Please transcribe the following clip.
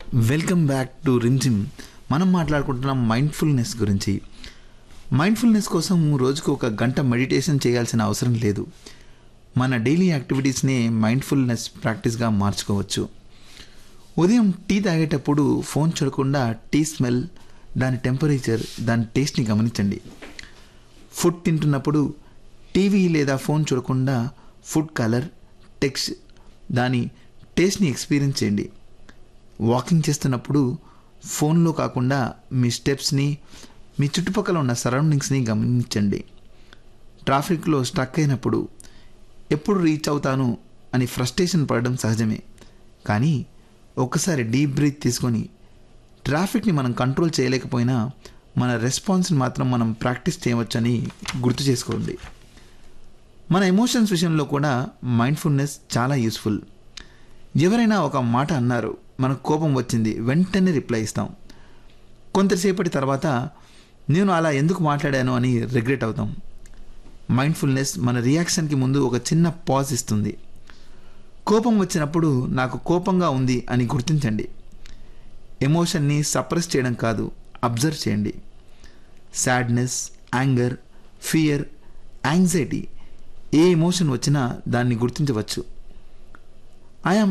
welcome back to రింజిమ్ మనం మాట్లాడుకుంటున్నాం mindfulness గురించి మైండ్ఫుల్నెస్ కోసం రోజుకు ఒక గంట మెడిటేషన్ చేయాల్సిన అవసరం లేదు మన డైలీ యాక్టివిటీస్ని మైండ్ఫుల్నెస్ ప్రాక్టీస్గా మార్చుకోవచ్చు ఉదయం టీ తాగేటప్పుడు ఫోన్ చూడకుండా టీ స్మెల్ దాని టెంపరేచర్ దాని టేస్ట్ని గమనించండి ఫుడ్ తింటున్నప్పుడు టీవీ లేదా ఫోన్ చూడకుండా ఫుడ్ కలర్ టెక్స్ట్ దాని టేస్ట్ని ఎక్స్పీరియన్స్ చేయండి వాకింగ్ చేస్తున్నప్పుడు ఫోన్లో కాకుండా మీ స్టెప్స్ని మీ చుట్టుపక్కల ఉన్న సరౌండింగ్స్ని గమనించండి ట్రాఫిక్లో స్టక్ అయినప్పుడు ఎప్పుడు రీచ్ అవుతాను అని ఫ్రస్ట్రేషన్ పడడం సహజమే కానీ ఒక్కసారి డీప్ బ్రీత్ తీసుకొని ట్రాఫిక్ని మనం కంట్రోల్ చేయలేకపోయినా మన రెస్పాన్స్ని మాత్రం మనం ప్రాక్టీస్ చేయవచ్చని గుర్తు చేసుకోండి మన ఎమోషన్స్ విషయంలో కూడా మైండ్ఫుల్నెస్ చాలా యూస్ఫుల్ ఎవరైనా ఒక మాట అన్నారు మనకు కోపం వచ్చింది వెంటనే రిప్లై ఇస్తాం కొంతసేపటి తర్వాత నేను అలా ఎందుకు మాట్లాడాను అని రిగ్రెట్ అవుతాం మైండ్ఫుల్నెస్ మన రియాక్షన్కి ముందు ఒక చిన్న పాజ్ ఇస్తుంది కోపం వచ్చినప్పుడు నాకు కోపంగా ఉంది అని గుర్తించండి ఎమోషన్ని సప్రెస్ చేయడం కాదు అబ్జర్వ్ చేయండి సాడ్నెస్ యాంగర్ ఫియర్ యాంగ్జైటీ ఏ ఎమోషన్ వచ్చినా దాన్ని గుర్తించవచ్చు ఐఎమ్